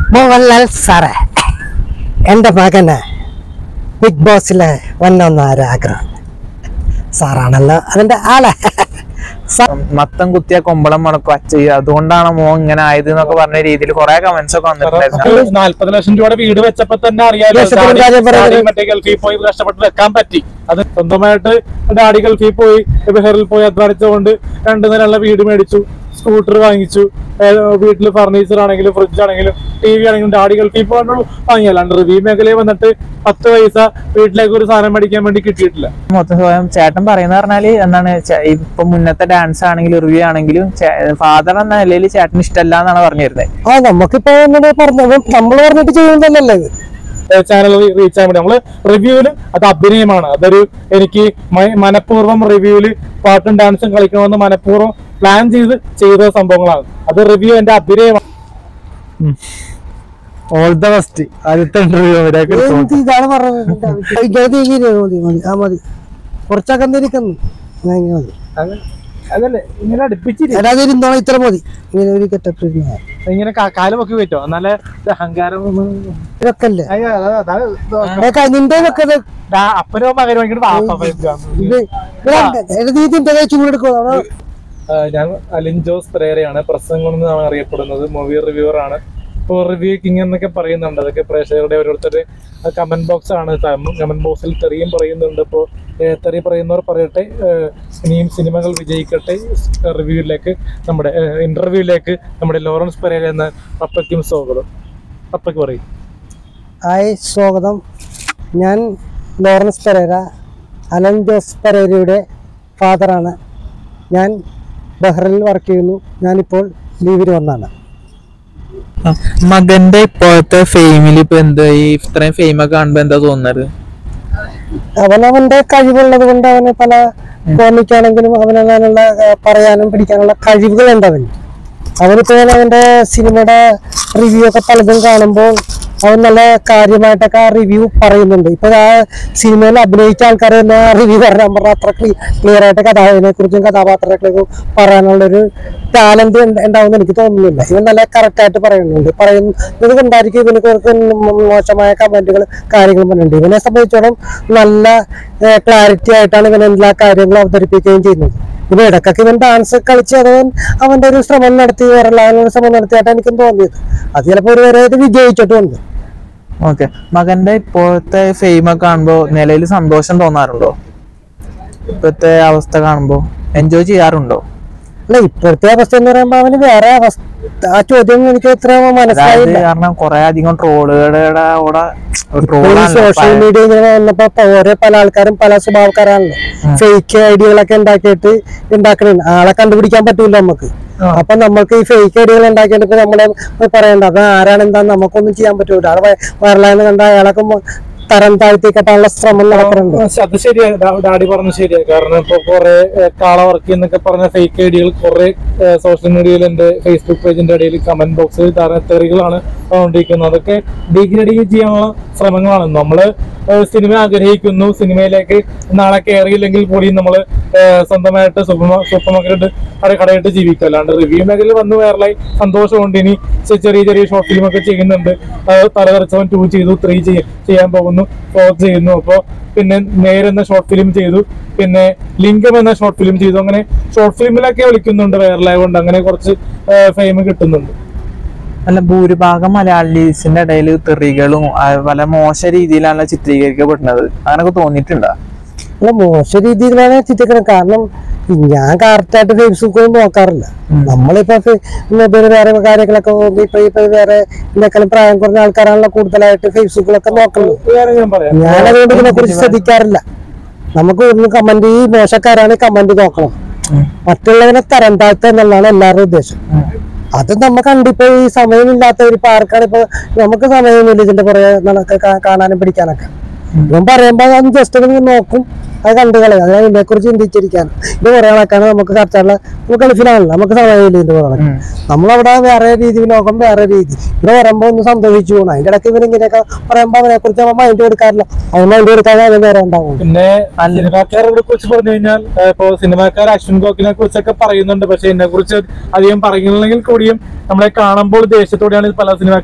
മോഹൻലാൽ സാറേ എൻ്റെ മകന് ബിഗ് ബോസിൽ വന്നൊന്ന ഒരാഗ്രഹം സാറാണല്ലോ അതിൻ്റെ ആളെ സാ- മത്തം കുത്തിയ കൊമ്പളം മണക്കും അച്ഛ അതുകൊണ്ടാണ് മോ ഇങ്ങനെ ആയത് എന്നൊക്കെ പറഞ്ഞ രീതിയിൽ കുറെ കമന്റ്സ് ഒക്കെ വന്നിട്ടുണ്ടായിരുന്നു നാല്പത് ലക്ഷം രൂപയുടെ വീട് വെച്ചപ്പോ തന്നെ അറിയാലോ ലക്ഷത്തിന് ഡാഡി- കാര്യം പറയുന്നത്. ഡാഡി മറ്റേ ഗൾഫിൽ പോയി കഷ്ടപ്പെട്ട് വെക്കാൻ പറ്റി അത് സ്വന്തമായിട്ട് ഡാഡി ഗൾഫിൽ പോയി ബെഹറിൽ പോയി അധ്വാനിച്ചുകൊണ്ട് രണ്ടു നിലയുള്ള വീട് മേടിച്ചു സ്കൂട്ടർ വാങ്ങിച്ചു വീട്ടിൽ ഫർണിച്ചർ ആണെങ്കിലും ഫ്രിഡ്ജ് ആണെങ്കിലും ടി വി ആണെങ്കിലും ഡാഡി ഗൾഫിൽ പോകാനുള്ള വാങ്ങിയല്ലാണ്ട് റിവ്യൂ മേഖലയിൽ വന്നിട്ട് പത്ത് പൈസ വീട്ടിലേക്ക് ഒരു സാധനം മേടിക്കാൻ വേണ്ടി കിട്ടിയിട്ടില്ല മൊത്തം സ്വയം ചേട്ടൻ പറയുന്ന പറഞ്ഞാല് എന്താണ് ചേ- ഇപ്പൊ മുന്നത്തെ ഡാൻസ് ആണെങ്കിലും റിവ്യൂ ആണെങ്കിലും ഫാദർ എന്ന നിലയിൽ ചേട്ടന് ഇഷ്ടമല്ല എന്നാണ് പറഞ്ഞിരുന്നത് ആ നമുക്കിപ്പോ എന്നോട് പറഞ്ഞത് നമ്മൾ പറഞ്ഞിട്ട് ചെയ്യുന്നതല്ലല്ലോ ഇത് ചാനൽ റീച്ച് ആകാൻ വേണ്ടി നമ്മള് റിവ്യൂവില് അത് അഭിനയമാണ് അതൊരു എനിക്ക് മ- മനഃപൂർവ്വം റിവ്യൂവില് പാട്ടും ഡാൻസും കളിക്കണമെന്ന് മനഃപൂർവ്വം പ്ലാൻ ചെയ്ത് ചെയ്ത സംഭവങ്ങളാണ് അത് റിവ്യൂ എന്റെ അഭിനയമാണ് ഓൾ ദ ബെസ്റ്റ് ആദ്യത്തെ ഇന്റർവ്യൂ എന്ത് ഇതാണ് പറഞ്ഞത് ഇങ്ങനെ നീങ്ങിയില്ലേ? മതി മതി ആ മതി കുറച്ചൊക്കെ എന്തിരിക്കുന്നു മതി അതല്ലേ ഇങ്ങനെ അടുപ്പിച്ചിരി അല്ലാതെ ഇരുന്നോളാം ഇത്ര മതി ഇങ്ങനെ ഒരു കെട്ടപ്പ് ഇങ്ങനെ കാ- കാല് പൊക്കി പറ്റോ എന്നാലേ ഇത് അഹങ്കാരം ഒന്നും- ഇതൊക്കെ അല്ലേ അയ്യോ, അതാ- അതാ- ഇത് ഏക്കാ, നിന്റെ ഇതൊക്കെ ഇത് ദാ അപ്പനോ മകനോ ഭയങ്കര വാപ്പ ഭയങ്കര- ഇത് ഇത് നീ ഇതിന്റെ ചൂടെടുക്കും അവിടെ ആ, ഞാൻ അലിൻ ജോസ് പെരേരയാണ് പ്രസംഗം എന്നാണ് അറിയപ്പെടുന്നത് മൂവി റിവ്യൂവർ ആണ് ഇപ്പോൾ റിവ്യൂ കിങ് എന്നൊക്കെ പറയുന്നുണ്ട് അതൊക്കെ പ്രേക്ഷകരുടെ ഓരോരുത്തർ കമന്റ് ബോക്സ് ആണ് കമന്റ് ബോക്സിൽ തെറിയും പറയുന്നുണ്ട് ഇപ്പോൾ തെറി പറയുന്നവർ പറയട്ടെ ഏഹ്, ഇനിയും സിനിമകൾ വിജയിക്കട്ടെ റിവ്യൂവിലേക്ക് നമ്മുടെ ഇന്റർവ്യൂവിലേക്ക് നമ്മുടെ ലോറൻസ് പെരേര എന്ന പപ്പയ്ക്കും സ്വാഗതം പപ്പയ്ക്ക് പറയും ഹായ് സ്വാഗതം ഞാൻ ലോറൻസ് പെരേര അലൻ ജോസ് പെരേരയുടെ ഫാദറാണ് ഞാൻ ബഹ്റിനിൽ വർക്ക് ചെയ്യുന്നു ഞാനിപ്പോൾ ലീവിൽ വന്നാണ് മകന്റെ ഇപ്പോഴത്തെ ഫെയിമിൽ ഇപ്പൊ എന്താ ഈ ഇത്രയും ഫെയിം ഒക്കെ കാണുമ്പോ എന്താ തോന്നുന്നത് അവൻ അവന്റെ കഴിവുള്ളത് കൊണ്ട് അവന് പല കോമിക്കാണെങ്കിലും അവനങ്ങനെയുള്ള ഏഹ്, പറയാനും പിടിക്കാനുള്ള കഴിവുകളുണ്ട് അവന് അവനിപ്പോ അവന്റെ സിനിമയുടെ റിവ്യൂ ഒക്കെ പലതും കാണുമ്പോൾ അവൻ നല്ല കാര്യമായിട്ടൊക്കെ ആ റിവ്യൂ പറയുന്നുണ്ട് ഇപ്പൊ ആ സിനിമയിൽ അഭിനയിച്ച ആൾക്കാർ തന്നെ ആ റിവ്യൂ പറഞ്ഞാൽ പറഞ്ഞാൽ അത്ര ക്ലിയർ ആയിട്ട് കഥാവിനെ കുറിച്ചും കഥാപാത്രങ്ങളെ പറയാനുള്ളൊരു ടാലന്റ് ഉണ്ടാവുമെന്ന് എനിക്ക് തോന്നുന്നില്ല ഇവൻ നല്ല കറക്റ്റ് ആയിട്ട് പറയുന്നുണ്ട് പറയുന്നത് കൊണ്ടായിരിക്കും ഇവന് കുറച്ച് മോശമായ കമന്റുകൾ കാര്യങ്ങളും പറയുന്നുണ്ട് ഇവനെ സംബന്ധിച്ചോളം നല്ല ക്ലാരിറ്റി ആയിട്ടാണ് ഇവൻ എല്ലാ കാര്യങ്ങളും അവതരിപ്പിക്കുകയും ചെയ്യുന്നത് ഇവൻ ഇടയ്ക്കൊക്കെ ഇവൻ ഡാൻസ് കളിച്ച് അതവൻ അവന്റെ ഒരു ശ്രമം നടത്തി വരലാകാനുള്ള ശ്രമം നടത്തിയായിട്ടാണ് എനിക്കും തോന്നിയത് അത് ചിലപ്പോൾ ഒരു വരെ ഇത് വിജയിച്ചിട്ടുണ്ട് ഓക്കെ മകന്റെ ഇപ്പോഴത്തെ ഫെയിം ഒക്കെ കാണുമ്പോ നിലയിൽ സന്തോഷം തോന്നാറുണ്ടോ ഇപ്പോഴത്തെ അവസ്ഥ കാണുമ്പോ എൻജോയ് ചെയ്യാറുണ്ടോ അല്ല ഇപ്പോഴത്തെ അവസ്ഥ എന്ന് പറയുമ്പോൾ അവന് വേറെ അവസ്ഥ ആ ചോദ്യം എനിക്ക് ഇത്ര അതായത് മനസ്സിലായില്ല കാരണം കുറെ അധികം ട്രോളുകളുടെ കൂടെ ഈ ട്രോളാണ് സോഷ്യൽ മീഡിയ ഇങ്ങനെ വന്നപ്പോ പ- ഓരോ പല ആൾക്കാരും പല സ്വഭാവക്കാരാണല്ലോ ഫേക്ക് ഐഡിയകളൊക്കെ ഉണ്ടാക്കിയിട്ട് ഉണ്ടാക്കണേ ആളെ കണ്ടുപിടിക്കാൻ പറ്റൂല നമുക്ക് അപ്പൊ നമുക്ക് ഈ ഫേക്ക് ഐഡിയകൾ ഉണ്ടാക്കിയിട്ട് ഇപ്പൊ നമ്മളെ പറയണ്ട അത് ആരാണ് എന്താന്ന് നമുക്കൊന്നും ചെയ്യാൻ പറ്റൂല ആളെ വയറലായെന്ന് കണ്ട അയാളൊക്കെ മ- തരം താഴ്ത്തി കെട്ടാനുള്ള ശ്രമം നടക്കുന്നുണ്ട് ആ, അത് ശരിയാ ഡാ- ഡാഡി പറഞ്ഞു ശരിയാ കാരണം ഇപ്പൊ കുറെ കാള വർക്ക് എന്നൊക്കെ പറഞ്ഞ ഫേക്ക് ഐഡികൾ കുറെ സോഷ്യൽ മീഡിയയിൽ എന്റെ ഫേസ്ബുക്ക് പേജിന്റെ ഇടയിൽ കമന്റ് ബോക്സിൽ ധാരാളം തെറികളാണ് വന്നുകൊണ്ടിരിക്കുന്നത് അതൊക്കെ ഡീഗ്രേഡിങ് ചെയ്യാനുള്ള ശ്രമങ്ങളാണ് നമ്മള് ഏഹ്, സിനിമ ആഗ്രഹിക്കുന്നു സിനിമയിലേക്ക് നാളെ കയറിയില്ലെങ്കിൽ കൂടി നമ്മള് ഏഹ്, സ്വന്തമായിട്ട് സൂപ്പർ സൂപ്പർ മാർക്കറ്റ് കട കടയിട്ട് ജീവിക്കും അല്ലാണ്ട് റിവ്യൂ മേഖലയിൽ വന്ന് വേറെ സന്തോഷമുണ്ട് ഇനി ചെ- ചെറിയ ചെറിയ ഷോർട്ട് ഫിലിം ഒക്കെ ചെയ്യുന്നുണ്ട് അത് തലതെറിച്ചവൻ ടു ചെയ്തു ത്രീ ചെയ്യാൻ പോകുന്നു ഫോർ ചെയ്യുന്നു അപ്പോ പിന്നെ നേര് എന്ന ഷോർട്ട് ഫിലിം ചെയ്തു പിന്നെ ലിംഗം എന്ന ഷോർട്ട് ഫിലിം ചെയ്തു അങ്ങനെ ഷോർട്ട് ഫിലിമിലൊക്കെ വിളിക്കുന്നുണ്ട് വൈറലായതുകൊണ്ട് അങ്ങനെ കുറച്ച് ഫെയിം കിട്ടുന്നുണ്ട് അല്ല ഭൂരിഭാഗം മലയാളീസിന്റെ ഇടയിൽ തെറികളും ആ, പല മോശ രീതിയിലാണ് ചിത്രീകരിക്കപ്പെടുന്നത് അങ്ങനൊക്കെ തോന്നിയിട്ടുണ്ടോ അല്ല മോശം രീതിയിലാണ് ചിന്തിക്കണം കാരണം ഈ ഞാൻ കറക്റ്റായിട്ട് ഫേസ്ബുക്കൊന്നും നോക്കാറില്ല നമ്മളിപ്പോ ഫെ- മൊബൈൽ വേറെ കാര്യങ്ങളൊക്കെ നോക്കി ഇപ്പൊ ഇപ്പൊ വേറെ ഇതിനേക്കാളും പ്രായം കുറഞ്ഞ ആൾക്കാരാണല്ലോ കൂടുതലായിട്ട് ഫേസ്ബുക്കിലൊക്കെ നോക്കുന്നത് വേറെ ഞാൻ പറയാം ഞാൻ അതുകൊണ്ട് ഇതിനെ കുറിച്ച് ശ്രദ്ധിക്കാറില്ല നമുക്ക് ഒന്ന് കമന്റ് ഈ മോശക്കാരാണ് കമന്റ് നോക്കണം മറ്റുള്ളവരെ തരം താഴ്ത്തുക എന്നുള്ളതാണ് എല്ലാവരുടെയും ഉദ്ദേശം അത് നമ്മ കണ്ടിപ്പോ ഈ സമയമില്ലാത്ത ഒരു പാർക്കാണ് ഇപ്പൊ നമുക്ക് സമയമില്ല ഇതിന്റെ പുറകെ നടക്ക കാ- കാണാനും പിടിക്കാനൊക്കെ ഇവൻ പറയുമ്പോ അത് ജസ്റ്റ് ഒന്ന് നോക്കും അത് കണ്ടു കളയും അത് ഇതിനെ കുറിച്ച് ചിന്തിച്ചിരിക്കാൻ ഇത് കുറെ ആൾക്കാണ് നമുക്ക് കറക്റ്റാണല്ലോ നമുക്ക് ഗൾഫിലാണല്ലോ നമുക്ക് സമയമില്ല ഇതിന്റെ പുറകെ നമ്മളവിടെ വേറെ രീതി ലോകം വേറെ രീതി ഇവിടെ വരുമ്പോ ഒന്ന് സന്തോഷിച്ചു പോകണം അതിന്റെ ഇടയ്ക്ക് ഇവൻ ഇങ്ങനെയൊക്കെ പറയുമ്പോ അവനെ കുറിച്ച് അവൻ മൈൻഡ് കൊടുക്കാറില്ല അവൻ മൈൻഡ് കൊടുക്കാതെ അവൻ വേറെ ഉണ്ടാവും പിന്നെ സിനിമാക്കാരെ കുറിച്ച് പറഞ്ഞു കഴിഞ്ഞാൽ ഏഹ്, ഇപ്പൊ സിനിമാക്കാർ അശ്വിൻ ഗോക്കിനെ കുറിച്ചൊക്കെ പറയുന്നുണ്ട് പക്ഷെ എന്നെ കുറിച്ച് അധികം പറയുന്നില്ലെങ്കിൽ കൂടിയും നമ്മളെ കാണുമ്പോൾ ദേഷ്യത്തോടെയാണ് പല സിനിമാക്കാരും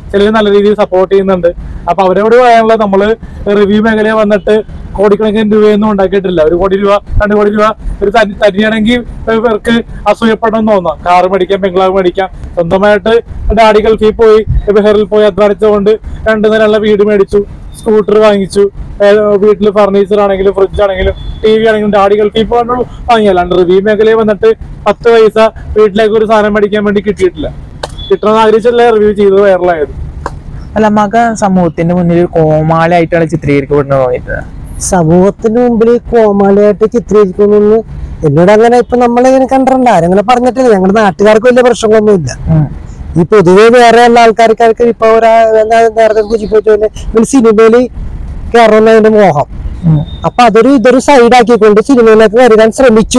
ചിലർ നല്ല രീതിയിൽ സപ്പോർട്ട് ചെയ്യുന്നുണ്ട് അപ്പൊ അവരോട് പറയാനുള്ളത് നമ്മള് റിവ്യൂ മേഖലയിൽ വന്നിട്ട് കോടിക്കണക്കിന് രൂപയൊന്നും ഉണ്ടാക്കിയിട്ടില്ല ഒരു കോടി രൂപ രണ്ട് കോടി രൂപ ഒരു തനി തരിയാണെങ്കിൽ ഇവർക്ക് അസൂയപ്പെടണമെന്ന് തോന്നാം കാറ് മേടിക്കാം ബംഗ്ലാവ് മേടിക്കാം സ്വന്തമായിട്ട് ഡാഡി ഗൾഫിൽ പോയി ബെഹറിൽ പോയി അധ്വാനിച്ചുകൊണ്ട് രണ്ട് നിലയുള്ള വീട് മേടിച്ചു സ്കൂട്ടർ വാങ്ങിച്ചു വീട്ടിൽ ഫർണിച്ചർ ആണെങ്കിലും ഫ്രിഡ്ജ് ആണെങ്കിലും ടി വി ആണെങ്കിലും ഡാഡി ഗൾഫിൽ പോകാനുള്ള വാങ്ങി അല്ലാണ്ട് റിവ്യൂ മേഖലയിൽ വന്നിട്ട് പത്ത് പൈസ വീട്ടിലേക്ക് ഒരു സാധനം മേടിക്കാൻ വേണ്ടി കിട്ടിയിട്ടില്ല കിട്ടണമെന്ന് ആഗ്രഹിച്ചല്ലേ റിവ്യൂ ചെയ്തത് വൈറലായത് അല്ല മകൻ സമൂഹത്തിന്റെ മുന്നിൽ ഒരു കോമാളിയായിട്ടാണ് ചിത്രീകരിക്കപ്പെടുന്നത് തോന്നിയിട്ട് സമൂഹത്തിന് മുമ്പിൽ കോമാളിയായിട്ട് ചിത്രീകരിക്കുന്നു എന്നോട് അങ്ങനെ ഇപ്പൊ നമ്മളിങ്ങനെ കണ്ടിട്ടുണ്ട് ആരങ്ങനെ പറഞ്ഞിട്ടില്ല ഞങ്ങളുടെ നാട്ടുകാർക്ക് വലിയ പ്രശ്നങ്ങളൊന്നുമില്ല ഈ പൊതുവെ വേറെ ഉള്ള ആൾക്കാർക്കാർക്ക് ഇപ്പൊ ഒരാ എന്താ നേരത്തെ സൂചിപ്പിച്ച പോലെ ഇവര് സിനിമയില് കയറുന്നതിന്റെ മോഹം അപ്പൊ അതൊരു ഇതൊരു സൈഡാക്കിക്കൊണ്ട് സിനിമയിലേക്ക് വരുവാൻ ശ്രമിച്ചു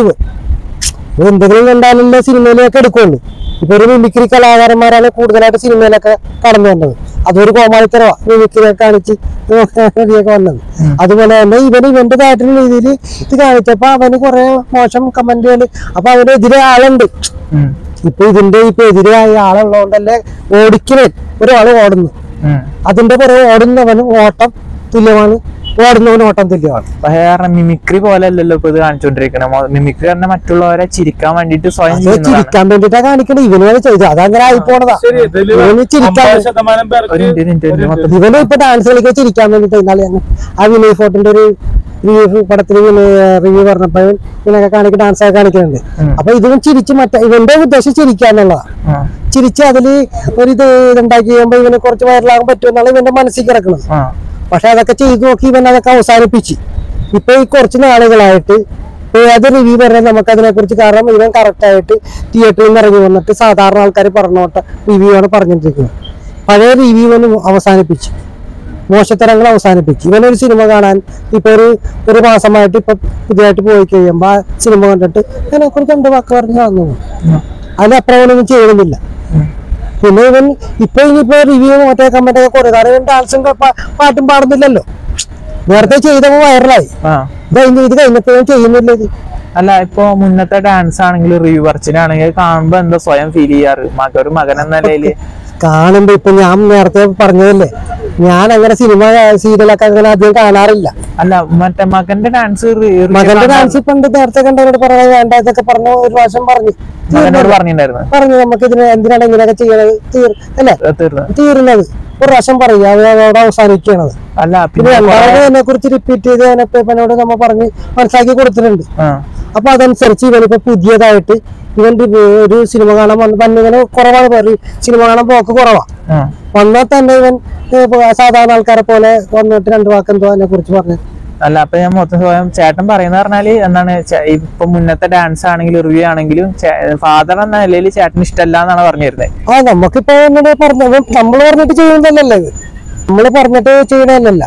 ഇപ്പൊ എന്തെങ്കിലും കണ്ടാലല്ലേ സിനിമയിലേക്ക് എടുക്കുള്ളൂ ഇപ്പൊ ഒരു മിമിക്രി കലാകാരന്മാരാണ് കൂടുതലായിട്ട് സിനിമയിലൊക്കെ കടന്നു വന്നത് അതൊരു കോമാളിത്തരവാ മിമിക്രിയൊക്കെ കാണിച്ച് ഒക്കെ വന്നത് അതുപോലെ തന്നെ ഇവന് ഇവന്റേതായിട്ടുള്ള രീതിയിൽ ഇത് കാണിച്ചപ്പോ അവന് കുറെ മോശം കമന്റുകൾ അപ്പൊ അവനെതിരെ ആളുണ്ട് ഉം. ഇപ്പൊ ഇതിന്റെ ഇപ്പൊ എതിരായ ആളുള്ളതുകൊണ്ടല്ലേ ഓടിക്കണേ ഒരാള് ഓടുന്നു അതിന്റെ പുറകെ ഓടുന്നവനും ഓട്ടം തുല്യമാണ് ഓടുന്നവനും ഓട്ടം തുല്യമാണ് പക്ഷേ കാരണം മിമിക്രി പോലെ അല്ലല്ലോ ഇപ്പൊ ഇത് കാണിച്ചോണ്ടിരിക്കണേ മിമിക്രി പറഞ്ഞ മറ്റുള്ളവരെ ചിരിക്കാൻ വേണ്ടിട്ട് സ്വയം അത് ചെയ്യുന്നതാണ് ചിരിക്കാൻ വേണ്ടിട്ടാ കാണിക്കണേ ഇവനോട് ചെയ്തു അതങ്ങനെ ആയി പോണതാ ശരി ഇതില് ഇവന് ചിരിക്കാൻ അമ്പത് ശതമാനം ഒരു പേർക്ക് മിനിറ്റ്, ഒരു മിനിറ്റ്, ഒരു മിനിറ്റ്. മൊത്തം ഇവന് ഇപ്പൊ ഡാൻസ് കളിക്കാൻ ചിരിക്കാൻ വേണ്ടിട്ട് ഇന്നാളെ ഞാൻ ആ വിനയ് ഫോർട്ടിന്റെ ഒരു റിവ്യൂ പടത്തിന് റിവ്യൂ പറഞ്ഞപ്പോൾ ഇവനൊക്കെ കാണിക്ക് ഡാൻസ് ഒക്കെ കാണിക്കുന്നുണ്ട് ഉം. അപ്പൊ ഇവൻ ചിരിച്ച് മറ്റേ ഇവന്റെ ഉദ്ദേശം ചിരിക്കാന്നുള്ളതാ ആ, ചിരിച്ച് അതില് ഒരു ഇത് ഇതുണ്ടാക്കി കഴിയുമ്പോ ഇവന് കുറച്ച് വൈറലാകാൻ പറ്റുമെന്നാണ് ഇവന്റെ മനസ്സിൽ കിടക്കുന്നത് ആ, പക്ഷെ അതൊക്കെ ചെയ്തു നോക്കി ഇവൻ അതൊക്കെ അവസാനിപ്പിച്ച് ഇപ്പൊ ഈ കുറച്ച് നാളുകളായിട്ട് ഇപ്പൊ ഏത് റിവ്യൂ പറഞ്ഞാൽ നമുക്ക് അതിനെ കുറിച്ച് കാരണം ഇവൻ കറക്റ്റ് ആയിട്ട് തിയേറ്ററിൽ നിന്ന് ഇറങ്ങി വന്നിട്ട് സാധാരണ ആൾക്കാർ പറഞ്ഞോട്ടെ റിവ്യൂ ആണ് പറഞ്ഞിട്ടിരിക്കുന്നത് പഴയ റിവ്യൂ ഇവൻ അവസാനിപ്പിച്ചു മോശത്തരങ്ങൾ അവസാനിപ്പിച്ചു ഇവനൊരു സിനിമ കാണാൻ ഇപ്പൊ ഒരു ഒരു മാസമായിട്ട് ഇപ്പൊ പുതിയതായിട്ട് പോയി കഴിയുമ്പോ ആ സിനിമ കണ്ടിട്ട് അതിനെ കുറിച്ച് രണ്ട് വാക്ക് പറഞ്ഞ് വന്നു ഉം. അതിനപ്പുറം അവനൊന്നും ചെയ്യണമെന്നില്ല ഉം. പിന്നെ ഇവൻ ഇപ്പൊ ഇനിയിപ്പോ റിവ്യൂ മറ്റേ കമന്റ് ഒക്കെ കൊടുക്കും കാരണം ഇവൻ ഡാൻസും ക- പാ- പാട്ടും പാടുന്നില്ലല്ലോ നേരത്തെ ചെയ്തപ്പോ വൈറലായി ആ ഇത് കഴിഞ്ഞ് ഇത് കഴിഞ്ഞപ്പോ ഇവൻ ചെയ്യുന്നില്ല ഇത് അല്ല ഇപ്പൊ മുന്നത്തെ ഡാൻസ് ആണെങ്കിൽ റിവ്യൂ പറച്ചിലാണെങ്കിൽ കാണുമ്പോ എന്താ സ്വയം ഫീൽ ചെയ്യാറ് മക ഒരു മകൻ എന്ന നിലയില് കാണുമ്പോ ഇപ്പൊ ഞാൻ നേരത്തെ പറഞ്ഞതല്ലേ ഞാൻ അങ്ങനെ സിനിമ സീരിയലൊക്കെ അങ്ങനെ അധികം കാണാറില്ല അല്ല മറ്റേ മകന്റെ ഡാൻസ് മകന്റെ ഡാൻസ് പണ്ട് നേരത്തെ കണ്ടവരോട് പറയാൻ വേണ്ട ഇതൊക്കെ പറഞ്ഞു ഒരു പ്രാവശ്യം പറഞ്ഞു മകനോട് പറഞ്ഞിട്ടുണ്ടായിരുന്നു പറഞ്ഞു നമുക്ക് ഇതിന് എന്തിനാണ് ഇങ്ങനെയൊക്കെ ചെയ്യണത് തീർ അല്ലേ അത് തീർന്നു തീരുന്നത് ഒരു പ്രാവശ്യം പറയും അത് അതോടെ അവസാനിക്കണത് അല്ല പിന്നെ പിന്നെ രണ്ടാമത് അതിനെ കുറിച്ച് റിപ്പീറ്റ് ചെയ്ത് അവനൊക്കെ ഇവനോട് നമ്മ പറഞ്ഞ് മനസ്സിലാക്കി കൊടുത്തിട്ടുണ്ട് ആ അപ്പൊ അതനുസരിച്ച് ഇവനിപ്പോ പുതിയതായിട്ട് ഇവൻ ഒരു- ഒരു സിനിമ കാണാൻ വന്ന് വന്നിങ്ങനെ കുറവാണ് പറയും സിനിമ കാണാൻ പോക്ക് കുറവാ ആ വന്നാൽ തന്നെ ഇവൻ ഏ, ഇപ്പൊ സാധാരണ ആൾക്കാരെ പോലെ വന്നിട്ട് രണ്ടു വാക്കെന്തോ അതിനെ കുറിച്ച് പറഞ്ഞു അല്ല അപ്പൊ ഞാൻ മൊത്തം സ്വയം ചേട്ടൻ പറയുന്ന പറഞ്ഞാല് എന്താണ് ചേ- ഇപ്പൊ മുന്നത്തെ ഡാൻസ് ആണെങ്കിലും റിവ്യൂ ആണെങ്കിലും ഫാദർ എന്ന നിലയിൽ ചേട്ടന് ഇഷ്ടമല്ല എന്നാണ് പറഞ്ഞിരുന്നത് ആ നമുക്കിപ്പോ എന്നോട് പറഞ്ഞു നമ്മൾ പറഞ്ഞിട്ട് ചെയ്യുന്നതല്ലല്ലോ ഇത് നമ്മള് പറഞ്ഞിട്ട് ചെയ്യണതല്ല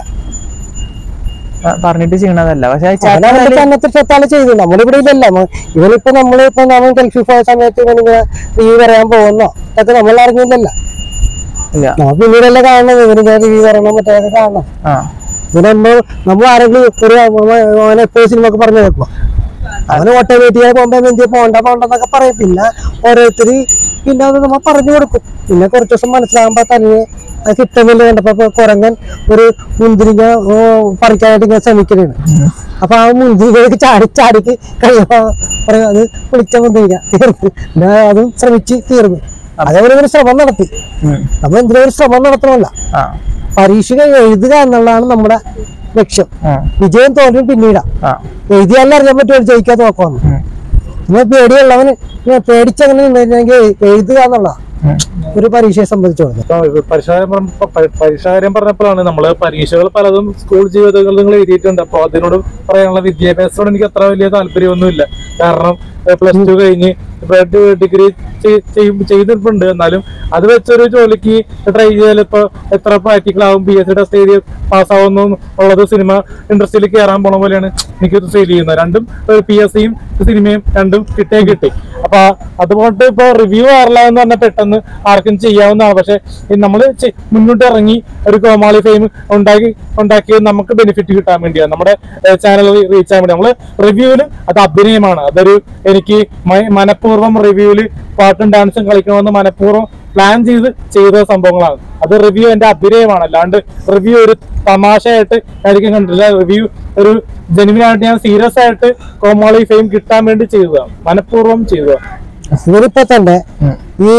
പറഞ്ഞിട്ട് ചെയ്യണതല്ല പക്ഷെ ചേട്ടൻ അവനവന്റെ തന്നത്തെ ശ്രദ്ധാല് ചെയ്തു നമ്മളിവിടെ ഇല്ലല്ലോ നമ്മ- ഇവനിപ്പോ നമ്മളിപ്പോ നമ്മൾ ഗൾഫിൽ പോയ സമയത്ത് ഇവനിങ്ങനെ റിവ്യൂ പറയാൻ പോകുന്നോ അതൊക്കെ നമ്മൾ അറിഞ്ഞില്ലല്ലോ ഇല്ല നമ്മൾ പിന്നീടല്ലേ കാണുന്നത് ഇവനിങ്ങനെ റിവ്യൂ പറയണം മറ്റേ കാണണം ആ ഇത് നമ്മൾ നമ്മൾ ആരെങ്കിലും ഒരു അവനെ എപ്പോഴും സിനിമ ഒക്കെ പറഞ്ഞു കേൾക്കുക അവന് ഓട്ടോമാറ്റിക്കായി ബോംബെ മെന്തിയ പോണ്ട പോണ്ടെന്നൊക്കെ പറയും പിന്നെ ഓരോരുത്തര് പിന്നെ അത് നമ്മൾ പറഞ്ഞു കൊടുക്കും പിന്നെ കുറച്ച് ദിവസം മനസ്സിലാകുമ്പോ തന്നെ അത് കിട്ടുന്നില്ല കണ്ടപ്പോ ഇപ്പൊ കുരങ്ങൻ ഒരു മുന്തിരിങ്ങ ഓ, പറിക്കാനായിട്ട് ഇങ്ങനെ ശ്രമിക്കണേണ് അപ്പൊ ആ മുന്തിരിങ്ങ ചാടി ചാടിക്ക് കഴിയുമ്പോ പറയും അത് പൊളിച്ച മുന്തിരിങ്ങ തീർന്നു പിന്നെ അതും ശ്രമിച്ച് തീർന്നു അതേപോലെ ഒരു ശ്രമം നടത്തി ഉം. നമ്മൾ എന്തിനും ഒരു ശ്രമം നടത്തണമല്ല ആ പരീക്ഷകൾ എഴുതുക എന്നുള്ളതാണ് നമ്മുടെ ലക്ഷ്യം ആ വിജയം തോൽവിയും പിന്നീടാ ആ എഴുതിയാലും അറിയാൻ പറ്റുമോ ജയിക്കാൻ നോക്കാന്ന് ഉം. ഇങ്ങനെ പേടിയുള്ളവന് ഇങ്ങനെ പേടിച്ചങ്ങനെ ഉണ്ടെങ്കിൽ എഴുതുക എന്നുള്ളതാ ഉം. ഒരു പരീക്ഷയെ സംബന്ധിച്ചോളൂ ഇപ്പൊ പരീക്ഷാകാര്യം പറഞ്ഞ- പ- പരീക്ഷാകാര്യം പറഞ്ഞപ്പോഴാണ് നമ്മള് പരീക്ഷകൾ പലതും സ്കൂൾ ജീവിതങ്ങളിൽ നിങ്ങൾ എഴുതിയിട്ടുണ്ട് അപ്പൊ അതിനോട് പറയാനുള്ള വിദ്യാഭ്യാസത്തോട് എനിക്ക് അത്ര വലിയ താല്പര്യമൊന്നുമില്ല കാരണം പ്ലസ് ടു കഴിഞ്ഞ് ഇപ്പൊ ഡിഗ്രി ചെയ്തിട്ടുണ്ട് എന്നാലും അത് വെച്ചൊരു ജോലിക്ക് ട്രൈ ചെയ്താൽ ഇപ്പൊ എത്ര പ്രാക്ടിക്കൽ ആവും പി എസ് സി ടെസ്റ്റ് എഴുതി പാസ്സാവുന്നു ഉള്ളത് സിനിമ ഇൻഡസ്ട്രിയിൽ കയറാൻ പോണ പോലെയാണ് എനിക്ക് ഫീൽ ചെയ്യുന്നത് രണ്ടും പി എസ് സിയും സിനിമയും രണ്ടും കിട്ടിയേ കിട്ടി അപ്പൊ അതുകൊണ്ട് ഇപ്പൊ റിവ്യൂ ആറില്ലാന്ന് പറഞ്ഞാൽ പെട്ടെന്ന് ആർക്കും ചെയ്യാവുന്നതാണ് പക്ഷെ നമ്മൾ മുന്നോട്ട് ഇറങ്ങി ഒരു കോമാളി ഫെയിം ഉണ്ടാക്കി ഉണ്ടാക്കിയത് നമുക്ക് ബെനിഫിറ്റ് കിട്ടാൻ വേണ്ടിയാണ് നമ്മുടെ ചാനൽ റീച്ച് ആകാൻ വേണ്ടി നമ്മള് റിവ്യൂവിൽ അത് അഭിനയമാണ് അതൊരു എനിക്ക് മ- മനഃപൂർവ്വം റിവ്യൂവിൽ പാട്ടും ഡാൻസും കളിക്കണമെന്ന് മനഃപൂർവ്വം പ്ലാൻ ചെയ്ത് ചെയ്ത സംഭവങ്ങളാണ് അത് റിവ്യൂ എന്റെ അഭിനയമാണ് അല്ലാണ്ട് റിവ്യൂ ഒരു തമാശയായിട്ട് ആയിരിക്കും കണ്ടില്ല റിവ്യൂ ഒരു ജെനുവിൻ ആയിട്ട് ഞാൻ സീരിയസ് ആയിട്ട് കോമാളി ഫെയിം കിട്ടാൻ വേണ്ടി ചെയ്തതാണ് മനഃപൂർവ്വം ചെയ്തതാണ് ഇവരിപ്പോ തന്നെ ഈ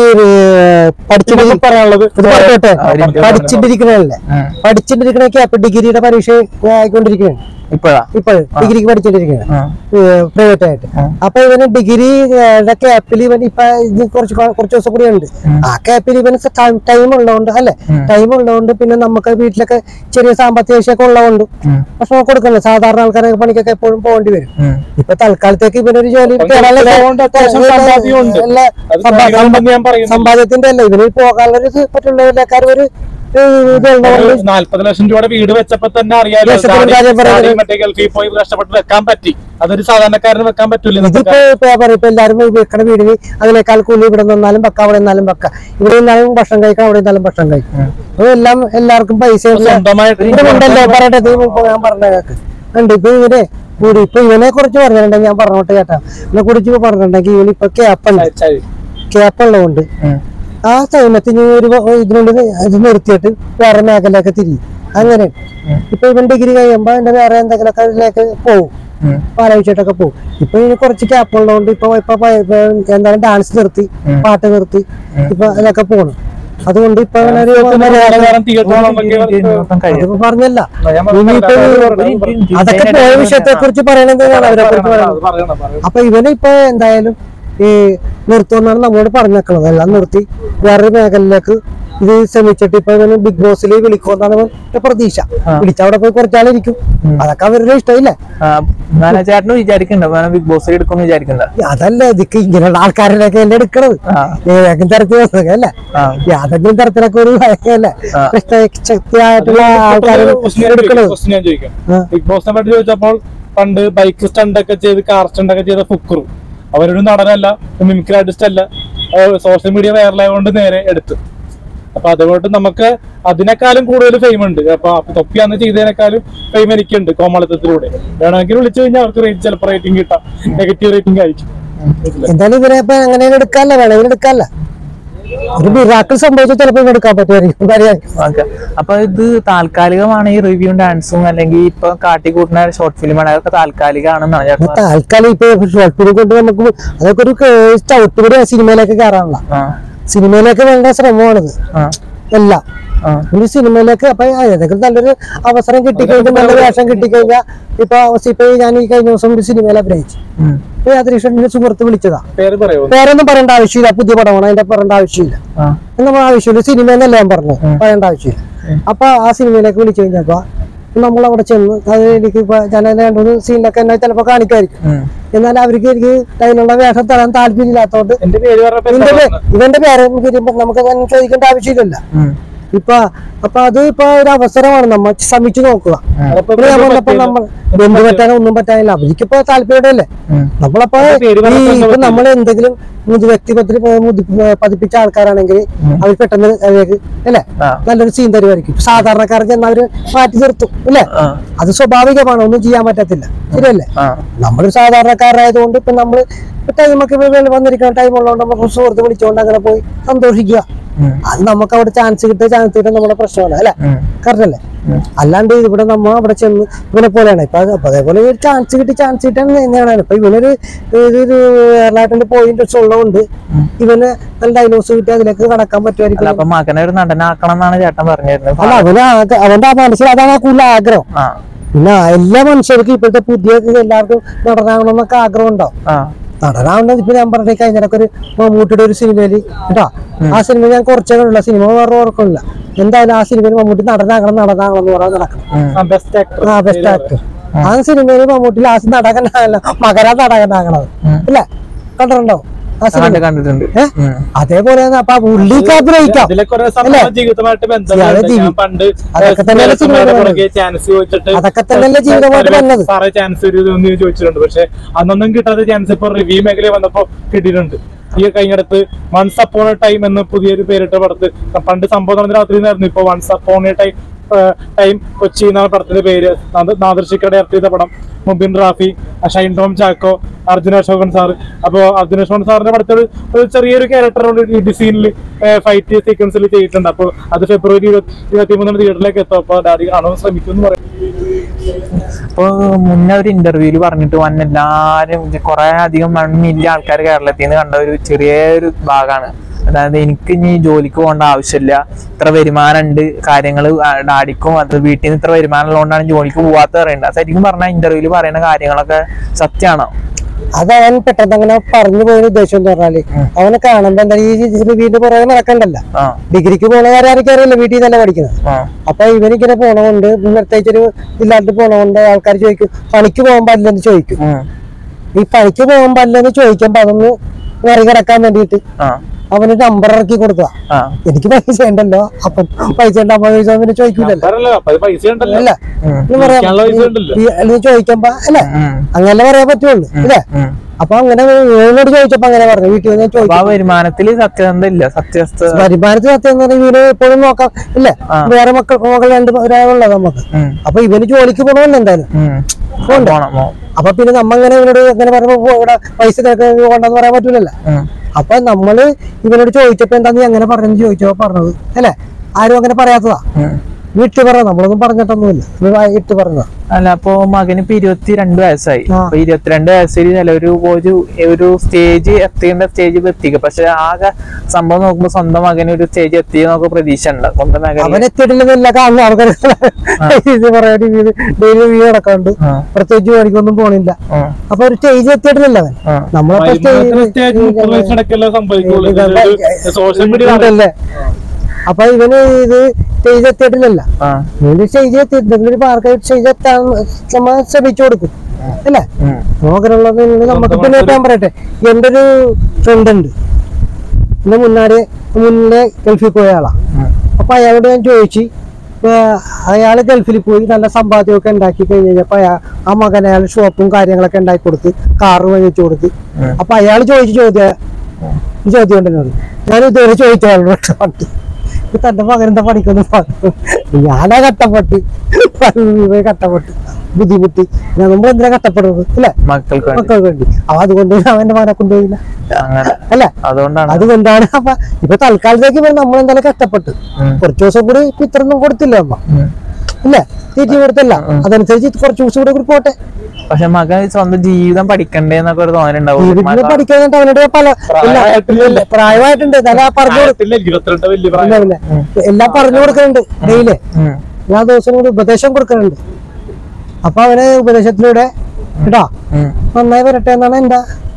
പഠിച്ചു ഇതിനൊക്കെ പറയാനുള്ളത് ഇത് പറഞ്ഞോട്ടെ അവര് പഠിച്ചിട്ടിരിക്കണല്ലേ ഉം. പഠിച്ചിട്ടിരിക്കണൊക്കെ അപ്പൊ ഡിഗ്രിയുടെ പരീക്ഷ ആയിക്കൊണ്ടിരിക്കുകയാണ് ഇപ്പോഴാ ഇപ്പോൾ ഡിഗ്രിക്ക് പഠിച്ചിട്ടിരിക്കുകയാണ് ആ. പ്രൈവറ്റ് ആയിട്ട് അപ്പൊ ഇവന് ഡിഗ്രി ക്യാപ്പിൽ ഇവൻ ഇപ്പൊ ഇത് കുറച്ച് കൊ- കുറച്ച് ദിവസം കൂടി ഉണ്ട് ആ ക്യാപ്പിൽ ഇവന് ടൈം ഉള്ളതുകൊണ്ട് അല്ലെ ടൈം ഉള്ളതുകൊണ്ട് പിന്നെ നമുക്ക് വീട്ടിലൊക്കെ ചെറിയ സാമ്പത്തിക ശേഷിയൊക്കെ ഉള്ളതുകൊണ്ട് ഭക്ഷണം കൊടുക്കണ്ടേ സാധാരണ ആൾക്കാരൊക്കെ പണിക്കൊക്കെ എപ്പോഴും പോകേണ്ടി വരും ഉം. ഇപ്പൊ തൽക്കാലത്തേക്ക് ഇവനൊരു ജോലി കേരളത്തിലെ അതുകൊണ്ട് അത്യാവശ്യം സമ്പാദ്യമുണ്ട്. എല്ലാ അത് സമ്പാ- കാര്യങ്ങളൊന്നും ഞാൻ പറയുന്നില്ല. സമ്പാദ്യത്തിന്റെ അല്ല ഇവന് പോകാനുള്ളൊരു ഇത് മറ്റുള്ളവരെക്കാർ ഒരു ഇതുള്ളതുകൊണ്ട് നാല്പത് ലക്ഷം രൂപയുടെ വീട് വെച്ചപ്പോ തന്നെ അറിയാലോ ലക്ഷത്തിന് സ്റ്റാർട്ടിങ്- കാര്യം പറയുന്നത്. സ്റ്റാർട്ടിങ് മറ്റേ ഗൾഫിൽ പോയി കഷ്ടപ്പെട്ട് വെക്കാൻ പറ്റി അതൊരു സാധാരണക്കാരന് വെക്കാൻ പറ്റൂല ഇന്നത്തെ ഇതിപ്പോ ഇപ്പൊ പറയും ഇപ്പൊ എല്ലാരും വെക്കണ വീടിന് അതിനേക്കാൾ കൂലി ഇവിടെ നിന്നാലും വെക്ക അവിടെ നിന്നാലും വെക്ക ഇവിടെ നിന്നാലും ഭക്ഷണം കഴിക്കാം അവിടെ നിന്നാലും ഭക്ഷണം കഴിക്കാം അപ്പൊ എല്ലാം എല്ലാവർക്കും പൈസ കാലത്ത്. സ്വന്തമായിട്ട് ഉണ്ടല്ലോ പറയട്ടെ ഇത് ഇപ്പൊ ഞാൻ പറഞ്ഞ കേക്ക് ഉണ്ട് ഇപ്പൊ ഇവനെ കൂടി ഇപ്പൊ ഇവനെ കുറിച്ച് പറഞ്ഞിട്ടുണ്ടെങ്കിൽ ഞാൻ പറഞ്ഞോട്ടെ ചേട്ടാ ഇവനെ കുറിച്ച് പറഞ്ഞിട്ടുണ്ടെങ്കിൽ ഇവന് ഇപ്പൊ ക്യാപ്പുണ്ട് ചായ. ക്യാപ്പുള്ളതുകൊണ്ട് ഉം. ആ സമയത്തിന് ഒരു വ- ഇതിനുള്ളിൽ ഇത് നിർത്തിയിട്ട് വേറെ മേഖലയൊക്കെ തിരിയും അങ്ങനെ ഇപ്പൊ ഇവൻ ഡിഗ്രി കഴിയുമ്പോ എന്റെ വേറെ എന്തെങ്കിലുമൊക്കെ ഇതിലേക്ക് പോകും ഉം. ആലോചിച്ചിട്ടൊക്കെ പോകും ഇപ്പൊ ഇതിന് കുറച്ച് ക്യാപ്പ് ഉള്ളതുകൊണ്ട് ഇപ്പൊ ഇപ്പൊ പ- ഇപ്പൊ എന്താണ് ഡാൻസ് നിർത്തി പാട്ട് നിർത്തി ഇപ്പൊ അതിലൊക്കെ പോണു അതുകൊണ്ട് ഇപ്പൊ അങ്ങനെ ഒരു പലതരം തിയേറ്ററുകളൊക്കെ മൊത്തം കഴിയും. അതിപ്പോ പറഞ്ഞല്ല ഞാൻ പറഞ്ഞത് ഇനിയിപ്പോ പറഞ്ഞത് അതൊക്കെ പോയ വിഷയത്തെ കുറിച്ച് പറയണെന്താണ് അവരെ കുറിച്ച് പറയണം, പറയുന്നത് അത് പറയണം, പറയണം. അപ്പൊ ഇവന് ഇപ്പൊ എന്തായാലും ഈ നിർത്തുമെന്നാണ് നമ്മളോട് പറഞ്ഞേക്കണത് എല്ലാം നിർത്തി വേറൊരു മേഖലയിലേക്ക് ഇത് ശ്രമിച്ചിട്ട് ഇപ്പൊ ഇവന് ബിഗ് ബോസിൽ വിളിക്കുമെന്നാണ് ഇവന്റെ പ്രതീക്ഷ വിളിച്ച അവിടെ പോയി കുറച്ചാളിരിക്കും അതൊക്കെ അവരുടെ ഇഷ്ടമില്ലേ ആ, ഞാനാ ചേട്ടന് വിചാരിക്കണ്ട ബിഗ് ബോസ് എടുക്കുമെന്ന് വിചാരിക്കണ്ട അതല്ല ഇതിക്ക് ഇങ്ങനെയുള്ള ആൾക്കാരിലൊക്കെ അല്ലേ എടുക്കണത് ആ. ഏതെങ്കിലും തരത്തിൽ വന്നതൊക്കെ അല്ലേ ആ. യാതെങ്കിലും തരത്തിലൊക്കെ ഒരു ഭയമല്ലേ ആ. ശക്തിയായിട്ടുള്ള ആൾക്കാർ ഒരു question ഞാൻ ചോദിക്കാം, എടുക്കണത് question ഞാൻ ചോദിക്കാം ആ. ബിഗ് ബോസിനെ പറ്റി ചോദിച്ചപ്പോൾ പണ്ട് ബൈക്ക് സ്റ്റണ്ട് ഒക്കെ ചെയ്ത് കാർ സ്റ്റണ്ട് ഒക്കെ ചെയ്ത ഫുക്കറു അവരൊരു നടനല്ല മിമിക്രി ആർട്ടിസ്റ്റ് അല്ല സോഷ്യൽ മീഡിയ വൈറലായതുകൊണ്ട് നേരെ എടുത്തു അപ്പൊ അതുകൊണ്ട് നമുക്ക് അതിനേക്കാളും കൂടുതൽ ഫെയിം ഉണ്ട് അപ്പൊ അപ്പൊ തൊപ്പി അന്ന് ചെയ്തതിനേക്കാളും ഫെയിം എനിക്കുണ്ട് കോമാളിത്തത്തിലൂടെ വേണമെങ്കിൽ വിളിച്ചു കഴിഞ്ഞാൽ അവർക്ക് റേറ്റ് ചിലപ്പോൾ റേറ്റിംഗ് കിട്ടാം നെഗറ്റീവ് റേറ്റിംഗ് ആയിരിക്കും എന്തായാലും ഇവരെ ഇപ്പൊ അങ്ങനെ എടുക്കാല്ല വേണമെങ്കിൽ എടുക്കാല്ല ഒരു മിറാക്കിൾ സംഭവിച്ചാൽ ചിലപ്പോൾ എടുക്കാൻ പറ്റുമായിരിക്കും കാര്യമായിരിക്കും ഓക്കെ അപ്പൊ ഇത് താൽക്കാലികമാണ് ഈ റിവ്യൂ ഡാൻസും അല്ലെങ്കിൽ ഇപ്പൊ കാട്ടിക്കൂട്ടുന്ന ഷോർട്ട് ഫിലിമാണ് അതൊക്കെ താൽക്കാലികമാണെന്നാണ് ചേട്ടൻ പറഞ്ഞത്. താൽക്കാലം ഇപ്പൊ ഷോർട്ട് ഫിലിം കൊണ്ട് നമുക്ക് അതൊക്കെ ഒരു ചവിട്ടുപടി സിനിമയിലേക്ക് കയറാനുള്ള ആ സിനിമയിലേക്ക് വേണ്ട ശ്രമമാണിത് ആ എല്ലാം ആ ഒരു സിനിമയിലേക്ക് അപ്പൊ ഏതെങ്കിലും നല്ലൊരു അവസരം കിട്ടിക്കഴിഞ്ഞാൽ നല്ല വേഷം കിട്ടിക്കഴിഞ്ഞാൽ ഇപ്പൊ ഇപ്പൊ ഞാൻ ഈ കഴിഞ്ഞ ദിവസം ഒരു സിനിമയിൽ അഭിനയിച്ചു ഉം. ഇപ്പൊ അതിനുശേഷം സുഹൃത്ത് വിളിച്ചതാ പേര് പറയുമോ പേരൊന്നും പറയേണ്ട ആവശ്യമില്ല പുതിയ പടമാണ് അതിന്റെ പറയേണ്ട ആവശ്യമില്ല ആ നമ്മൾ ആവശ്യമില്ല സിനിമ എന്നല്ല ഞാൻ പറഞ്ഞു പറയേണ്ട ആവശ്യമില്ല അപ്പൊ ആ സിനിമയിലേക്ക് വിളിച്ചു കഴിഞ്ഞപ്പോ നമ്മൾ അവിടെ ചെന്ന് അത് എനിക്ക് ഇപ്പൊ ഞാൻ അതിന്റെ രണ്ടു മൂന്ന് സീനിലൊക്കെ എന്നെ ചിലപ്പോ കാണിക്കായിരിക്കും ഉം. എന്നാൽ അവർക്ക് എനിക്ക് അതിനുള്ള വേഷം തരാൻ താല്പര്യമില്ലാത്തതുകൊണ്ട് എന്റെ പേര് പറഞ്ഞപ്പോ ഇവന്റെ എന്താ പേ- ഇവന്റെ പേര് നമുക്ക് ഇരിക്കുമ്പോ നമുക്ക് അതൊന്നും ചോദിക്കേണ്ട ആവശ്യമില്ലല്ല ഉം. ഇപ്പൊ അപ്പൊ അത് ഇപ്പൊ ഒരു അവസരമാണ് നമ്മൾ ശ്രമിച്ചു നോക്കുക അപ്പൊ ഇപ്പൊ ഞാൻ പറഞ്ഞപ്പോ നമ്മൾ എന്ത് പറ്റാനോ ഒന്നും പറ്റാനില്ല അവർക്കിപ്പോ താല്പര്യമല്ലേ ഉം. നമ്മളപ്പോ പേര് ഈ പറഞ്ഞപ്പോ ഇപ്പൊ നമ്മൾ എന്തെങ്കിലും മുതി വ്യക്തിപത്തിൽ മുതി പതിപ്പിച്ച ആൾക്കാരാണെങ്കിൽ അവർ പെട്ടെന്ന് അതിലേക്ക് അല്ലേ ആ. നല്ലൊരു സീൻ തരുമായിരിക്കും സാധാരണക്കാരൻ ചെന്ന് അവര് മാറ്റി നിർത്തും അല്ലേ ആ അത് സ്വാഭാവികമാണ് ഒന്നും ചെയ്യാൻ പറ്റത്തില്ല ശരിയല്ലേ ആ നമ്മൾ സാധാരണക്കാരായതുകൊണ്ട് ഇപ്പൊ നമ്മള് ടൈമൊക്കെ വന്നിരിക്കുന്ന ടൈം ഉള്ളതുകൊണ്ട് നമുക്ക് സുഹൃത്ത് വിളിച്ചുകൊണ്ട് അങ്ങനെ പോയി സന്തോഷിക്കുക ഉം. അത് നമുക്ക് അവിടെ ചാൻസ് കിട്ടുക ചാൻസ് കിട്ടുക നമ്മുടെ പ്രശ്നമാണ് അല്ലെ ഉം. കറക്റ്റ് അല്ലേ അല്ലാണ്ട് ഇവിടെ നമ്മ അവിടെ ചെന്ന് ഇവനെ പോലെയാണ് ഇപ്പൊ അത് അപ്പൊ അതേപോലെ ഒരു ചാൻസ് കിട്ടി ചാൻസ് കിട്ടാൻ തന്നെയാണ് ഇപ്പൊ ഇവനൊരു ഇതൊരു എയർലൈറ്റിന്റെ പോയിന്റ് ഉള്ളതുകൊണ്ട് ഇവന് നല്ല ഡൈനോസ് കിട്ടി അതിലേക്ക് കടക്കാൻ അല്ല പറ്റുമായിരിക്കും അപ്പൊ മകനെ ഒരു നടനാക്കണം എന്നാണ് ചേട്ടൻ പറഞ്ഞിരുന്നത് അല്ല അവന് ആക- അവന്റെ ആ മനസ്സിൽ അതാണ് ആ കൂടുതൽ ആഗ്രഹം ആ പിന്നെ എല്ലാ മനുഷ്യർക്കും ഇപ്പോഴത്തെ പുതിയ എല്ലാവർക്കും നടനാകണമെന്നൊക്കെ ആഗ്രഹം ഉണ്ടാവും ആ നടനാവുന്നത് ഇപ്പൊ ഞാൻ പറഞ്ഞ കഴിഞ്ഞിടക്ക് ഒരു മമ്മൂട്ടിയുടെ ഒരു സിനിമയിൽ കേട്ടോ ആ സിനിമ ഞാൻ കുറച്ചേ കണ്ടില്ല സിനിമ വേറെ ഓർക്കുന്നില്ല എന്തായാലും ആ സിനിമയിൽ മമ്മൂട്ടി നടനാകണം നടനാകണം എന്ന് പറയാൻ നടക്കണം ബെസ്റ്റ് ആക്ടർ ആ ബെസ്റ്റ് ആക്ടർ ആ സിനിമയിൽ മമ്മൂട്ടി ലാസ്റ്റ് നടകനാകല മകരാ നടകനാകണത് അല്ലേ കണ്ടിട്ടുണ്ടോ ആ സിനിമ കണ്ട് കണ്ടിട്ടുണ്ട് ഏ? ഉം. അതേപോലെ തന്നെ അപ്പൊ പുള്ളിക്ക് അഭിനയിക്കാം അതിലൊക്കെ ഓരോ സംഭവം ജീവിതമായിട്ട് ബന്ധമുണ്ട് അതെ, ജീവി- ഞാൻ പണ്ട് അതൊക്കെ തന്നെയല്ലേ സുമാരുടെ ജീവിതം പുറകെ ചാൻസ് ചോദിച്ചിട്ട് അതൊക്കെ തന്നെയല്ലേ ജീവിതമായിട്ട് വന്നത് സാറേ ചാൻസ് ഒരു ഇതൊന്നും ചോദിച്ചിട്ടുണ്ട് പക്ഷെ അന്നൊന്നും കിട്ടാത്ത ചാൻസ് ഇപ്പൊ റിവ്യൂ മേഖല വന്നപ്പോ കിട്ടിയിട്ടുണ്ട് ഈ കഴിഞ്ഞിടത്ത് വൺസ് അപ്പോൺ എ ടൈം എന്ന് പുതിയൊരു പേരിട്ട പടത്ത് പണ്ട് സംഭവം നടന്ന രാത്രി ആയിരുന്നു ഇപ്പൊ once upon a time time Kochi എന്നാണ് പടത്തിന്റെ പേര് നാദർശിക്കയുടെ ഡയറക്ട് ചെയ്ത പടം മുബിൻ റാഫി ഷൈൻ ടോം ചാക്കോ അർജുന അശോകൻ സാർ അപ്പോൾ അർജുന അശോകൻ സാറിന്റെ പടത്തിൽ ഒരു ചെറിയൊരു ക്യാരക്ടർ ഈ സീനിൽ ഫൈറ്റ് സീക്വൻസിൽ ചെയ്തിട്ടുണ്ട് അപ്പോൾ അത് ഫെബ്രുവരി ഇരുപത്തി മൂന്നാം തിയേറ്ററിലേക്ക് എത്തും അപ്പോൾ ഡാഡി കാണാൻ ശ്രമിക്കും എന്ന് പറയും അപ്പൊ മുന്നേ ഒരു ഇന്റർവ്യൂല് പറഞ്ഞിട്ട് വന്ന എല്ലാരും കുറെ അധികം വൺ മില്യൺ ആൾക്കാർ കേരളത്തിൽ നിന്ന് കണ്ട ഒരു ചെറിയൊരു ഭാഗമാണ് അതായത് എനിക്ക് ഇനി ജോലിക്ക് പോകേണ്ട ആവശ്യമില്ല ഇത്ര വരുമാനം ഉണ്ട് കാര്യങ്ങൾ ഡാഡിക്കും അത് വീട്ടിൽ നിന്ന് ഇത്ര വരുമാനം ഉള്ളതുകൊണ്ടാണ് ജോലിക്ക് പോവാത്ത പറയുന്നത് ശരിക്കും പറഞ്ഞ ഇന്റർവ്യൂല് പറയുന്ന കാര്യങ്ങളൊക്കെ സത്യമാണോ അത് അവൻ പെട്ടെന്ന് അങ്ങനെ പറഞ്ഞു പോയ ഉദ്ദേശം എന്ന് പറഞ്ഞാല് അവനെ കാണുമ്പോ എന്താ ഈ വീടിന്റെ പുറകെ നടക്കണ്ടല്ല ആ ഡിഗ്രിക്ക് പോണ കാര്യം ആർക്കറിയില്ല വീട്ടിൽ തന്നെ പഠിക്കുന്നത് ആ അപ്പൊ ഇവനിങ്ങനെ പോണതുകൊണ്ട് പ്രത്യേകിച്ചൊരു ഇല്ലാണ്ട് പോണതുകൊണ്ട് ആൾക്കാർ ചോദിക്കും പണിക്ക് പോകാൻ പാടില്ലെന്ന് ചോദിക്കും ഉം, ഈ പണിക്ക് പോകാൻ പാടില്ലെന്ന് ചോദിക്കുമ്പോ അതൊന്ന് മറികടക്കാൻ വേണ്ടിയിട്ട് ആ അവന് നമ്പർ ഇറക്കി കൊടുക്കുക ആ എനിക്ക് പൈസ ഉണ്ടല്ലോ അപ്പം പൈസ ഉണ്ട് അമ്മ പൈസ പിന്നെ ചോദിക്കൂലല്ലോ വേറല്ല അപ്പൊ അത് പൈസ ഉണ്ടല്ലോ അല്ല ഉം, എന്ന് പറയാം ഇരിക്കാനുള്ള പൈസ ഉണ്ടല്ലോ ഈ- അല്ലെങ്കിൽ ചോദിക്കുമ്പോ അല്ലേ ഉം, അങ്ങനെ പറയാൻ പറ്റുള്ളൂ അല്ലേ ഉം. അപ്പൊ അങ്ങനെ ഇവനോട് ചോദിച്ചപ്പോ അങ്ങനെ പറഞ്ഞു വീട്ടിൽ നിന്ന് അപ്പൊ ആ ചോദിക്കും വരുമാനത്തിൽ സത്യസന്ധ ഇല്ല സത്യസ്ഥ വരുമാനത്തിൽ സത്യം എന്ന് പറഞ്ഞാൽ ഇവന് എപ്പോഴും നോക്കാം ഇല്ലേ ആ. വേറെ മക്കൾ മകൾ രണ്ട് ഒരാളുള്ളത് നമുക്ക് ഉം, അപ്പൊ ഇവന് ജോലിക്ക് പോകണമെന്ന് എന്തായാലും ഉം. പോണം പോ. അപ്പൊ പിന്നെ നമ്മ അങ്ങനെ ഇവനോട് അങ്ങനെ പറയുമ്പോ ഇവിടെ പൈസ തിരക്ക് പോകണ്ടെന്ന് പറയാൻ പറ്റൂലല്ലോ ഉം, അപ്പൊ നമ്മള് ഇവനോട് ചോദിച്ചപ്പോ എന്താ നീ അങ്ങനെ പറഞ്ഞു ചോദിച്ചപ്പോ പറഞ്ഞത് അല്ലേ ആരും അങ്ങനെ പറയാത്തതാ ഉം. വീട്ടിൽ പറയാം നമ്മളൊന്നും പറഞ്ഞിട്ടൊന്നുമില്ല ഇത് വാ- ഇട്ട് പറഞ്ഞതാ അല്ല അപ്പൊ മകന് ഇപ്പൊ ഇരുപത്തിരണ്ട് വയസ്സായി ആ. അപ്പൊ ഇരുപത്തിരണ്ട് വയസ്സിൽ ചിലൊരു ഒരു ഒരു സ്റ്റേജ് എത്തേണ്ട സ്റ്റേജ് ഇപ്പൊ എത്തിക്കുക പക്ഷെ ആകെ സംഭവം നോക്കുമ്പോ സ്വന്തം മകന് ഒരു സ്റ്റേജ് എത്തിയെന്നൊക്കെ പ്രതീക്ഷ ഉണ്ട് സ്വന്തം മകൻ അവൻ എത്തിയിട്ടില്ലെന്നില്ല കാണുന്ന ആൾക്കാർ ഇത് പറയാൻ ഡെയിലി വീട് നടക്കാണ്ട് ആ. പ്രത്യേകിച്ച് പണിക്കൊന്നും പോണില്ല ആ, അപ്പൊ ഒരു സ്റ്റേജ് എത്തിയിട്ടില്ല അവൻ ആ. നമ്മളപ്പോ സ്റ്റേജ് മുപ്പത് വയസ്സിടക്കല്ലേ സംഭവിക്കുള്ളൂ സോഷ്യൽ മീഡിയ ല്ലേ അപ്പൊ ഇവന് ഇത് സ്റ്റേജ് എത്തിയിട്ടില്ലല്ല ആ, ഇവന് സ്റ്റേജ് എത്തി എന്തെങ്കിലും പാർക്ക് സ്റ്റേജ് എത്താൻ നമ്മ ശ്രമിച്ചു കൊടുക്കും അല്ലേ ഉം, നോക്കനുള്ളത് നമുക്ക് പിന്നെ ഞാൻ പറയട്ടെ എൻ്റെ ഒരു ഫ്രണ്ട് ഉണ്ട് എന്റെ മുന്നാടി മുന്നേ ഗൾഫിൽ പോയ ആളാ ഉം, അപ്പൊ അയാളോട് ഞാൻ ചോദിച്ചു അയാൾ ഗൾഫിൽ പോയി നല്ല സമ്പാദ്യമൊക്കെ ഉണ്ടാക്കി കഴിഞ്ഞ് കഴിഞ്ഞപ്പോ അയാൾ ആ മകൻ അയാൾ ഷോപ്പും കാര്യങ്ങളൊക്കെ ഉണ്ടാക്കി കൊടുത്ത് കാറ് വാങ്ങിച്ചു കൊടുത്ത് ഉം. അപ്പൊ അയാൾ ചോദിച്ച ചോദ്യം ഈ ചോദ്യം ഉണ്ടെന്നോട് ഞാൻ ഇതുവരെ ചോദിച്ച ആളോട് കഷ്ടപ്പെട്ട് ഈ തന്റെ മകൻ എന്താ പഠിക്കുന്നു ഞാനാ കട്ടപ്പെട്ട് ഇവൻ കട്ടപ്പെട്ട് ബുദ്ധിമുട്ടി ഞാൻ നമ്മൾ എന്തിനാ കട്ടപ്പെടുന്നത് അല്ലേ മക്കൾക്ക് വേണ്ടി മക്കൾക്ക് വേണ്ടി അപ്പൊ അതുകൊണ്ട് അവന്റെ മകനെ കൊണ്ടുപോയില്ല അങ്ങനെ അല്ലേ അതുകൊണ്ടാണ് അതുകൊണ്ടാണ് അപ്പൊ ഇപ്പൊ തൽക്കാലത്തേക്ക് ഇപ്പൊ നമ്മൾ എന്തായാലും കഷ്ടപ്പെട്ടു ഉം, കുറച്ച് ദിവസം കൂടി ഇപ്പൊ ഇത്രയൊന്നും കൊടുത്തില്ല അമ്മ ഉം. ഇല്ലേ തീറ്റി കൊടുത്തല്ല അതനുസരിച്ച് കുറച്ച് ദിവസം കൂടെ കൂടി പോട്ടെ പക്ഷെ മകൻ സ്വന്തം ജീവിതം പഠിക്കണ്ടേ എന്നൊക്കെ ഒരു തോന്നലുണ്ടാവും വീട്ടിൽ പഠിക്കാനായിട്ട് അവനുടെ പല ഇല്ല, ഇല്ല, പ്രായമായിട്ടുണ്ട് എന്നാലും ആ പറഞ്ഞു കൊടുക്കും ഇരുപത്തിരണ്ട് വലിയ പ്രായം പിന്നെ എല്ലാം പറഞ്ഞു കൊടുക്കുന്നുണ്ട് ഡെയിലി ഉം, എല്ലാ ദിവസവും കൂടി ഉപദേശം കൊടുക്കുന്നുണ്ട് അപ്പൊ അവന് ഉപദേശത്തിലൂടെ കേട്ടോ ഉം. നന്നായി വരട്ടെ എന്നാണ് എന്റെ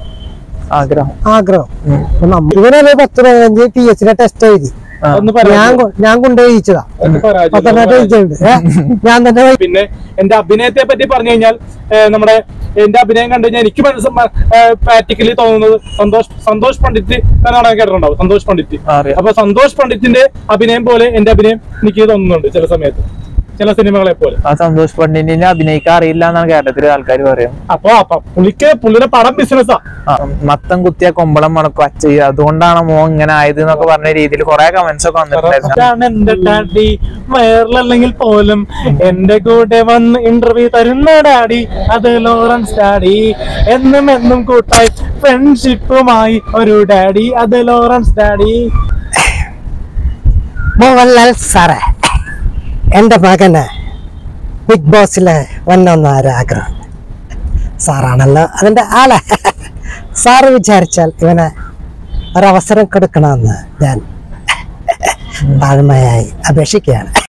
ആഗ്രഹം ആഗ്രഹം ഉം. അപ്പൊ നമ്മ- ഇവനൊരു പത്ത് പതിനഞ്ച് പി എച്ച് ഡി ടെസ്റ്റ് എഴുതി ആ, ഒന്ന് ഞാൻ പറയാം കൊ- ഞാൻ കൊണ്ടുപോയി ജയിച്ചതാ പത്തെണ്ണായിട്ട് ജയിച്ചിട്ടുണ്ട് ഏ? ഞാൻ തന്നെ വഴി- പിന്നെ എന്റെ അഭിനയത്തെ പറ്റി പറഞ്ഞു കഴിഞ്ഞാൽ ഏഹ്, നമ്മുടെ എന്റെ അഭിനയം കണ്ടു കഴിഞ്ഞാൽ എനിക്ക് പ്രാക്ടിക്കലി തോന്നുന്നത് സന്തോഷ് സന്തോഷ് പണ്ഡിറ്റ് എന്നാണ് കേട്ടിട്ടുണ്ടാവും സന്തോഷ് പണ്ഡിറ്റ് അറിയാം അപ്പൊ സന്തോഷ് പണ്ഡിറ്റിന്റെ അഭിനയം പോലെ എന്റെ അഭിനയം എനിക്ക് തോന്നുന്നുണ്ട് ചില സമയത്ത് ചില സിനിമകളെ പോലെ ആ സന്തോഷ് പണ്ഡിറ്റിനെ അഭിനയിക്കാൻ അറിയില്ല എന്നാണ് കേരളത്തിലെ ആൾക്കാർ പറയും അപ്പൊ അപ്പൊ പുള്ളിക്ക് പുള്ളിയുടെ പടം ബിസിനസ്സാ ആ, മത്തം കുത്തിയ കൊമ്പളം മണക്കും അച്ഛ അതുകൊണ്ടാണ് മോ ഇങ്ങനെ ആയത് എന്നൊക്കെ പറഞ്ഞ രീതിയിൽ കുറെ കമന്റ്സ് ഒക്കെ വന്നിട്ടുണ്ടായിരുന്നു അതാണ് എന്റെ ഡാഡി വയറിലല്ലെങ്കിൽ പോലും എന്റെ കൂടെ വന്ന് ഇന്റർവ്യൂ തരുന്ന ഡാഡി അത് ലോറൻസ് ഡാഡി എന്നും എന്നും കൂട്ടായി ഫ്രണ്ട്ഷിപ്പുമായി ഒരു ഡാഡി അത് ലോറൻസ് ഡാഡി മോഹൻലാൽ സാറേ എൻ്റെ മകന് ബിഗ് ബോസില് വന്നൊന്ന ആഗ്രഹം സാറാണല്ലോ അതിൻ്റെ ആളെ സാറ് വിചാരിച്ചാൽ ഇവന് ഒരവസരം കൊടുക്കണമെന്ന് ഞാൻ താഴ്മയായി അപേക്ഷിക്കുകയാണ്